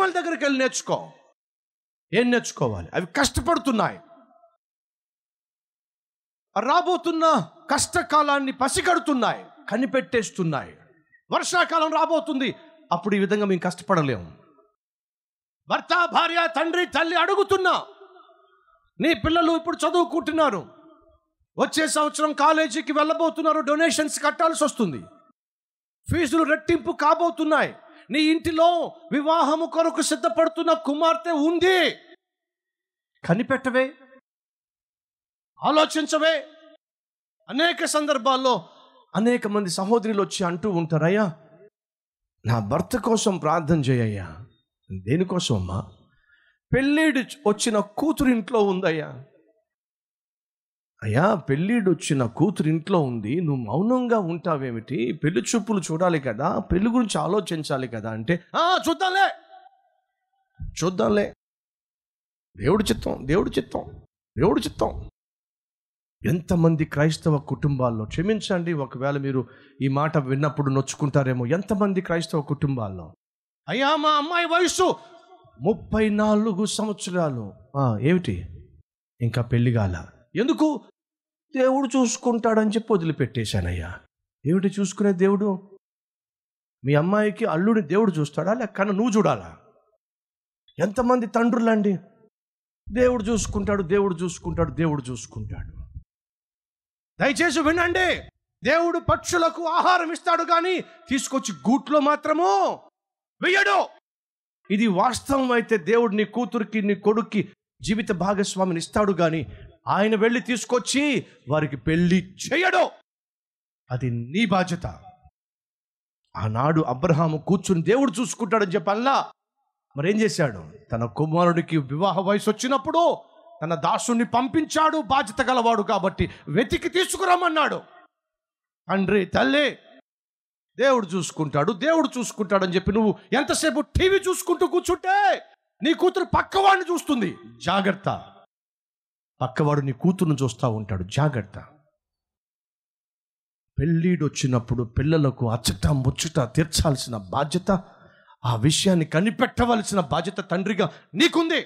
చీమల దగ్గరికి వెళ్ళి నేర్చుకో ఏం నేర్చుకోవాలి అవి కష్టపడుతున్నాయి రాబోతున్న కష్టకాలాన్ని పసిగడుతున్నాయి కనిపెట్టేస్తున్నాయి వర్షాకాలం రాబోతుంది అప్పుడు ఈ విధంగా మేము కష్టపడలేము భర్త భార్య తండ్రి తల్లి అడుగుతున్నా నీ పిల్లలు ఇప్పుడు చదువుకుంటున్నారు వచ్చే సంవత్సరం కాలేజీకి వెళ్ళబోతున్నారు డొనేషన్స్ కట్టాల్సి వస్తుంది ఫీజులు రెట్టింపు కాబోతున్నాయి నీ ఇంటిలో వివాహము కొరకు సిద్ధపడుతున్న కుమార్తె ఉంది కనిపెట్టవే ఆలోచించవే అనేక సందర్భాల్లో అనేక మంది సహోదరులు వచ్చి అంటూ ఉంటారయ్యా నా భర్త కోసం ప్రార్థన చేయయ్యా దేనికోసం అమ్మా పెళ్ళిడు వచ్చిన కూతురు ఇంట్లో ఉందయ్యా అయ్యా పెళ్ళిడు వచ్చిన కూతురు ఇంట్లో ఉంది నువ్వు మౌనంగా ఉంటావేమిటి పెళ్లి చూపులు చూడాలి కదా పెళ్లి గురించి ఆలోచించాలి కదా అంటే "ఆ, చూద్దాంలే చూద్దాంలే దేవుడి చిత్తం దేవుడి చిత్తం దేవుడి చిత్తం ఎంతమంది క్రైస్తవ కుటుంబాల్లో క్షమించండి ఒకవేళ మీరు ఈ మాట విన్నప్పుడు నొచ్చుకుంటారేమో ఎంతమంది క్రైస్తవ కుటుంబాల్లో అయ్యా మా అమ్మాయి వయసు ముప్పై నాలుగు సంవత్సరాలు ఆ, ఏమిటి ఇంకా పెళ్లి కాల ఎందుకు దేవుడు చూసుకుంటాడని చెప్పి వదిలిపెట్టేశానయ్యా ఏమిటి చూసుకునే దేవుడు మీ అమ్మాయికి అల్లుడి దేవుడు చూస్తాడా లేక నువ్వు చూడాలా ఎంతమంది తండ్రులండి దేవుడు చూసుకుంటాడు దేవుడు చూసుకుంటాడు దేవుడు చూసుకుంటాడు దయచేసి వినండి దేవుడు పక్షులకు ఆహారం ఇస్తాడు కానీ తీసుకొచ్చి గూట్లో మాత్రము వెయ్యడు ఇది వాస్తవం అయితే దేవుడు నీ కూతురికి నీ కొడుక్కి జీవిత భాగస్వామిని ఇస్తాడు కానీ ఆయన వెళ్ళి తీసుకొచ్చి వారికి పెళ్లి చేయడు అది నీ బాధ్యత ఆనాడు అబ్రహాము కూర్చుని దేవుడు చూసుకుంటాడని చెప్పల్లా మరేం చేశాడు తన కుమారుడికి వివాహ వయసు వచ్చినప్పుడు తన దాసుని పంపించాడు బాధ్యత గలవాడు కాబట్టి వెతికి తీసుకురమ్మన్నాడు తండ్రి తల్లి దేవుడు చూసుకుంటాడు దేవుడు చూసుకుంటాడు అని చెప్పి నువ్వు ఎంతసేపు టీవీ చూసుకుంటూ కూర్చుంటే నీ కూతురు పక్కవాడిని చూస్తుంది జాగ్రత్త పక్కవాడు నీ కూతురును చూస్తూ ఉంటాడు జాగ్రత్త పెళ్ళీడు వచ్చినప్పుడు పిల్లలకు అచ్చట ముచ్చట తీర్చాల్సిన బాధ్యత ఆ విషయాన్ని కనిపెట్టవలసిన బాధ్యత తండ్రిగా నీకుంది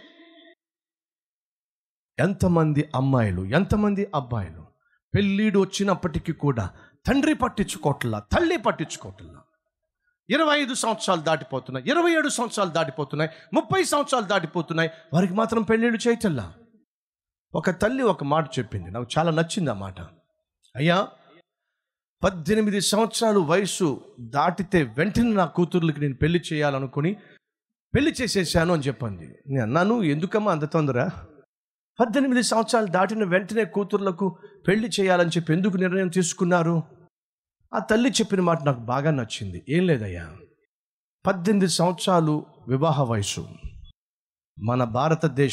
ఎంతమంది అమ్మాయిలు ఎంతమంది అబ్బాయిలు పెళ్ళీడు వచ్చినప్పటికీ కూడా తండ్రి పట్టించుకోవట్లా తల్లి పట్టించుకోవట్లా ఇరవై ఐదు సంవత్సరాలు దాటిపోతున్నాయి ఇరవై ఏడు సంవత్సరాలు దాటిపోతున్నాయి ముప్పై సంవత్సరాలు దాటిపోతున్నాయి వారికి మాత్రం పెళ్ళిళ్ళు చేయటల్లా ఒక తల్లి ఒక మాట చెప్పింది నాకు చాలా నచ్చింది ఆ మాట అయ్యా పద్దెనిమిది సంవత్సరాలు వయసు దాటితే వెంటనే నా కూతుర్లకి నేను పెళ్లి చేయాలనుకుని పెళ్లి చేసేసాను అని చెప్పింది నేను అన్నాను ఎందుకమ్మా అంత తొందర పద్దెనిమిది సంవత్సరాలు దాటిన వెంటనే కూతుర్లకు పెళ్లి చేయాలని చెప్పి ఎందుకు నిర్ణయం తీసుకున్నారు ఆ తల్లి చెప్పిన మాట నాకు బాగా నచ్చింది ఏం లేదయ్యా పద్దెనిమిది సంవత్సరాలు వివాహ వయసు మన భారతదేశ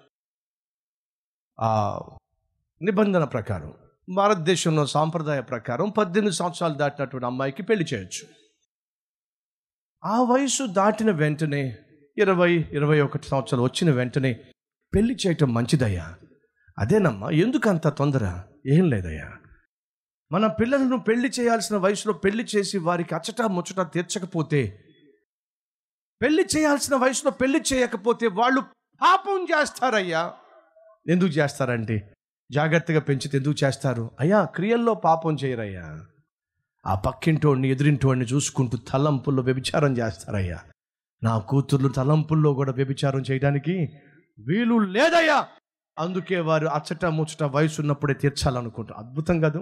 ఆ నిబంధన ప్రకారం భారతదేశంలో సాంప్రదాయ ప్రకారం పద్దెనిమిది సంవత్సరాలు దాటినటువంటి అమ్మాయికి పెళ్లి చేయొచ్చు ఆ వయసు దాటిన వెంటనే ఇరవై ఇరవై ఒకటి సంవత్సరాలు వచ్చిన వెంటనే పెళ్లి చేయటం మంచిదయ్యా అదేనమ్మా ఎందుకు అంత తొందర ఏం లేదయ్యా మన పిల్లలను పెళ్లి చేయాల్సిన వయసులో పెళ్లి చేసి వారికి అచ్చట ముచ్చట తీర్చకపోతే పెళ్లి చేయాల్సిన వయసులో పెళ్లి చేయకపోతే వాళ్ళు పాపం చేస్తారయ్యా ఎందుకు చేస్తారంటే జాగ్రత్తగా పెంచితే ఎందుకు చేస్తారు అయ్యా క్రియల్లో పాపం చేయరయ్యా ఆ పక్కింటోడిని ఎదురింటోడిని చూసుకుంటూ తలంపుల్లో వ్యభిచారం చేస్తారయ్యా నా కూతుర్లు తలంపుల్లో కూడా వ్యభిచారం చేయడానికి వీలు లేదయ్యా అందుకే వారు అచ్చట ముచ్చట వయసు ఉన్నప్పుడే తీర్చాలనుకుంటారు అద్భుతం కాదు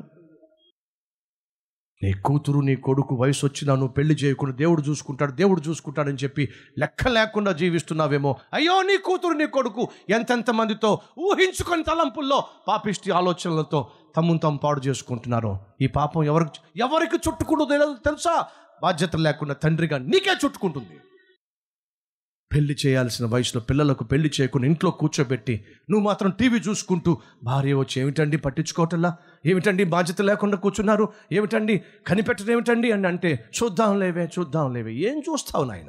నీ కూతురు నీ కొడుకు వయసు వచ్చినా నువ్వు పెళ్లి చేయకుండా దేవుడు చూసుకుంటాడు దేవుడు చూసుకుంటాడని చెప్పి లెక్క లేకుండా జీవిస్తున్నావేమో అయ్యో నీ కూతురు నీ కొడుకు ఎంతెంత మందితో ఊహించుకొని తలంపుల్లో పాపిష్టి ఆలోచనలతో తమ్మును తాము పాడు చేసుకుంటున్నారో ఈ పాపం ఎవరికి ఎవరికి చుట్టుకుంటుందో తెలుసా బాధ్యత లేకుండా తండ్రిగా నీకే చుట్టుకుంటుంది పెళ్లి చేయాల్సిన వయసులో పిల్లలకు పెళ్లి చేయకుండా ఇంట్లో కూర్చోబెట్టి నువ్వు మాత్రం టీవీ చూసుకుంటూ భార్య వచ్చి ఏమిటండి పట్టించుకోవటంలా ఏమిటండి బాధ్యత లేకుండా కూర్చున్నారు ఏమిటండి కనిపెట్టడం ఏమిటండి అని అంటే చూద్దాం లేవే చూద్దాం లేవే ఏం చూస్తావు నాయన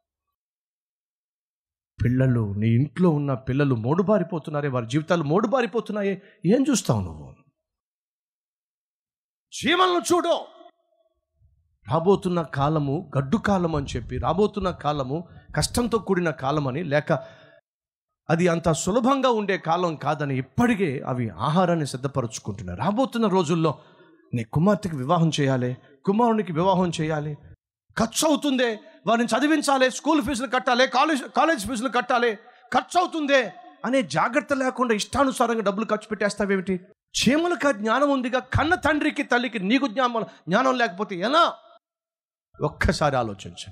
పిల్లలు నీ ఇంట్లో ఉన్న పిల్లలు మోడుబారిపోతున్నారే వారి జీవితాలు మోడుబారిపోతున్నాయే ఏం చూస్తావు నువ్వు చీమలను చూడు రాబోతున్న కాలము గడ్డు కాలం అని చెప్పి రాబోతున్న కాలము కష్టంతో కూడిన కాలం అని లేక అది అంత సులభంగా ఉండే కాలం కాదని ఇప్పటికే అవి ఆహారాన్ని సిద్ధపరచుకుంటున్నాయి రాబోతున్న రోజుల్లో నీ కుమార్తెకి వివాహం చేయాలి కుమారునికి వివాహం చేయాలి ఖర్చు అవుతుందే వారిని చదివించాలి స్కూల్ ఫీజులు కట్టాలి కాలేజ్ కాలేజ్ ఫీజులు కట్టాలి ఖర్చు అవుతుందే అనే జాగ్రత్త లేకుండా ఇష్టానుసారంగా డబ్బులు ఖర్చు పెట్టేస్తావేమిటి చీమలకు ఆ జ్ఞానం ఉందిగా కన్న తండ్రికి తల్లికి నీకు జ్ఞానం జ్ఞానం లేకపోతే ఎలా ఒక్కసారి ఆలోచించండి